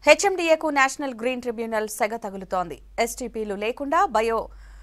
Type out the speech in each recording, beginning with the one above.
హెచ్ఎండిఏకు national green tribunal సెగ తగులుతోంది ఎస్టీపీలు లేకుండా bio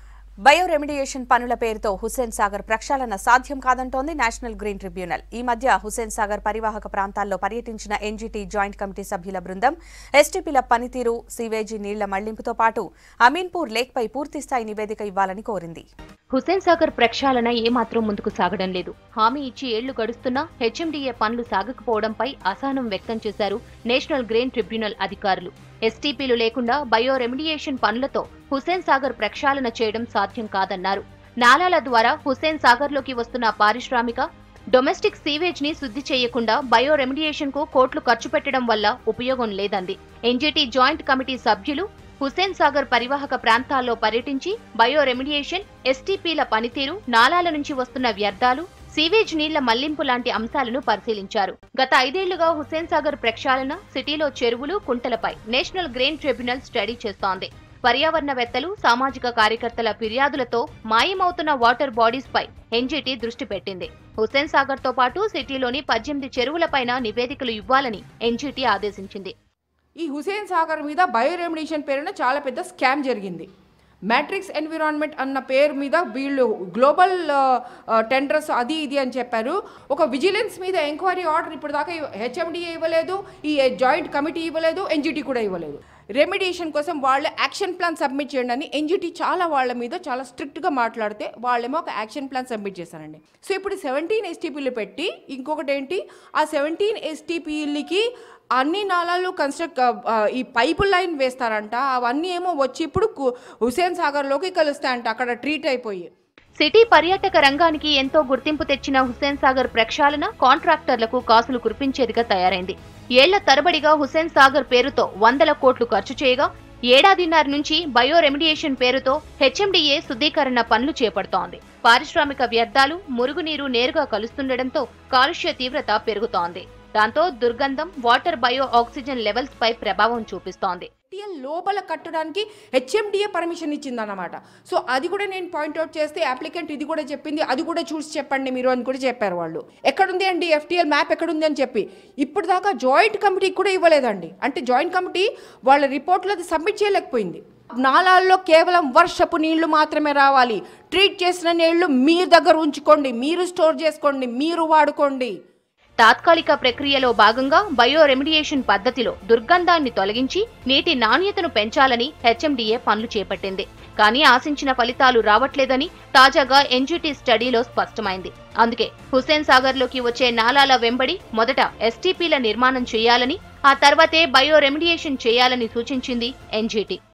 bio remediation పనుల పేరుతో హుస్సేన్ సాగర్ ప్రక్షాళన సాధ్యం కాదంటోంది నేషనల్ గ్రీన్ ట్రిబ్యునల్ ఈ మధ్య హుస్సేన్ సాగర్ పరివాహక ప్రాంతాల్లో పర్యటించిన ఎన్జీటీ జాయింట్ కమిటీ సభ్యుల బృందం ఎస్టీపీల పనితీరు సీవేజీ నీళ్ల మళ్లింపుతో పాటు అమీన్పూర్ లేక్పై పూర్తిస్థాయి నివేదిక ఇవ్వాలని కోరింది హుసేన్ సాగర్ ప్రక్షాళన ఏమాత్రం ముందుకు సాగడం లేదు హామీ ఇచ్చి ఏళ్లు గడుస్తున్నా హెచ్ఎండిఏ పనులు సాగకపోవడంపై అసహనం వ్యక్తం చేశారు నేషనల్ గ్రీన్ ట్రిబ్యునల్ అధికారులు ఎస్టీపీలు లేకుండా బయో రెమిడియేషన్ పనులతో హుసేన్ సాగర్ ప్రక్షాళన చేయడం సాధ్యం కాదన్నారు నాలాల ద్వారా హుసేన్ సాగర్లోకి వస్తున్న పారిశ్రామిక డొమెస్టిక్ సీవేజ్ ని శుద్ధి చేయకుండా బయో రెమిడియేషన్ కు కోట్లు ఖర్చు పెట్టడం వల్ల ఉపయోగం లేదంది ఎన్జీటీ జాయింట్ కమిటీ సభ్యులు హుసేన్ సాగర్ పరివాహక ప్రాంతాల్లో పర్యటించి బయో రెమిడియేషన్ ఎస్టీపీల పనితీరు నాలాల నుంచి వస్తున్న వ్యర్థాలు సీవేజ్ నీళ్ల మళ్లింపు లాంటి అంశాలను పరిశీలించారు గత ఐదేళ్లుగా హుసేన్ సాగర్ ప్రక్షాళన సిటీలో చెరువులు కుంటలపై నేషనల్ గ్రీన్ ట్రిబ్యునల్ స్టడీ చేస్తోంది పర్యావరణవేత్తలు సామాజిక కార్యకర్తల ఫిర్యాదులతో మాయమవుతున్న వాటర్ బాడీస్ పై ఎన్జీటీ దృష్టి పెట్టింది హుసేన్ సాగర్ తో పాటు సిటీలోని పద్దెనిమిది చెరువులపైన నివేదికలు ఇవ్వాలని ఎన్జీటీ ఆదేశించింది ఈ హుసేన్ సాగర్ మీద బయో రెమిడియేషన్ పేరున చాలా పెద్ద స్కామ్ జరిగింది మ్యాట్రిక్స్ ఎన్విరాన్మెంట్ అన్న పేరు మీద వీళ్ళు గ్లోబల్ టెండర్స్ అది ఇది అని చెప్పారు ఒక విజిలెన్స్ మీద ఎంక్వైరీ ఆర్డర్ ఇప్పుడు దాకా హెచ్ఎండిఏ ఇవ్వలేదు ఈ జాయింట్ కమిటీ ఇవ్వలేదు ఎన్జిటి కూడా ఇవ్వలేదు రెమిడియేషన్ కోసం వాళ్ళ యాక్షన్ ప్లాన్ సబ్మిట్ చేయండి అని ఎన్జిటి చాలా వాళ్ళ మీద చాలా స్ట్రిక్ట్గా మాట్లాడితే వాళ్ళేమో ఒక యాక్షన్ ప్లాన్ సబ్మిట్ చేశారండి సో ఇప్పుడు సెవెంటీన్ ఎస్టీపీలు పెట్టి ఇంకొకటి ఏంటి ఆ సెవెంటీన్ ఎస్టీపీలకి అన్ని నాళాలు కన్స్ట్రక్ట్ ఈ పైపు లైన్ వేస్తారంట అవన్నీ ఏమో వచ్చి ఇప్పుడు కు- హుసేన్ సాగర్లోకి కలుస్తాయంట అక్కడ ట్రీట్ అయిపోయి సిటీ పర్యాటక రంగానికి ఎంతో గుర్తింపు తెచ్చిన హుస్సేన్ సాగర్ ప్రక్షాళన కాంట్రాక్టర్లకు కాసులు కురిపించేదిగా తయారైంది ఏళ్ల తరబడిగా హుస్సేన్ సాగర్ పేరుతో వందల కోట్లు ఖర్చు చేయగా ఏడాదిన్నర నుంచి బయో రెమిడియేషన్ పేరుతో హెచ్ఎండిఏ శుద్ధీకరణ పనులు చేపడుతోంది పారిశ్రామిక వ్యర్థాలు మురుగునీరు నేరుగా కలుస్తుండటంతో కాలుష్య తీవ్రత పెరుగుతోంది దాంతో దుర్గంధం వాటర్ బయో ఆక్సిజన్ లెవెల్స్ పై ప్రభావం చూపిస్తోంది టిఎల్ లోపల కట్టడానికి హెచ్ఎండిఏ పర్మిషన్ ఇచ్చిందన్నమాట సో అది కూడా నేను పాయింట్అవుట్ చేస్తే అప్లికెంట్ ఇది కూడా చెప్పింది అది కూడా చూసి చెప్పండి మీరు అని కూడా చెప్పారు వాళ్ళు ఎక్కడుంది అండి ఎఫ్టిఎల్ మ్యాప్ ఎక్కడుంది అని చెప్పి ఇప్పుడు దాకా జాయింట్ కమిటీకి కూడా ఇవ్వలేదండి అంటే జాయింట్ కమిటీ వాళ్ళ రిపోర్ట్లో అది సబ్మిట్ చేయలేకపోయింది నాలాల్లో కేవలం వర్షపు నీళ్లు మాత్రమే రావాలి ట్రీట్ చేసిన నీళ్లు మీ దగ్గర ఉంచుకోండి మీరు స్టోర్ చేసుకోండి మీరు వాడుకోండి తాత్కాలిక ప్రక్రియలో భాగంగా బయో రెమిడియేషన్ పద్ధతిలో దుర్గంధాన్ని తొలగించి నీటి నాణ్యతను పెంచాలని హెచ్ఎండిఏ పనులు చేపట్టింది కానీ ఆశించిన ఫలితాలు రావట్లేదని తాజాగా ఎన్జీటీ స్టడీలో స్పష్టమైంది అందుకే హుసేన్ సాగర్లోకి వచ్చే నాలాల వెంబడి మొదట ఎస్టీపీల నిర్మాణం చేయాలని ఆ తర్వాతే బయో రెమిడియేషన్ చేయాలని సూచించింది ఎన్జీటీ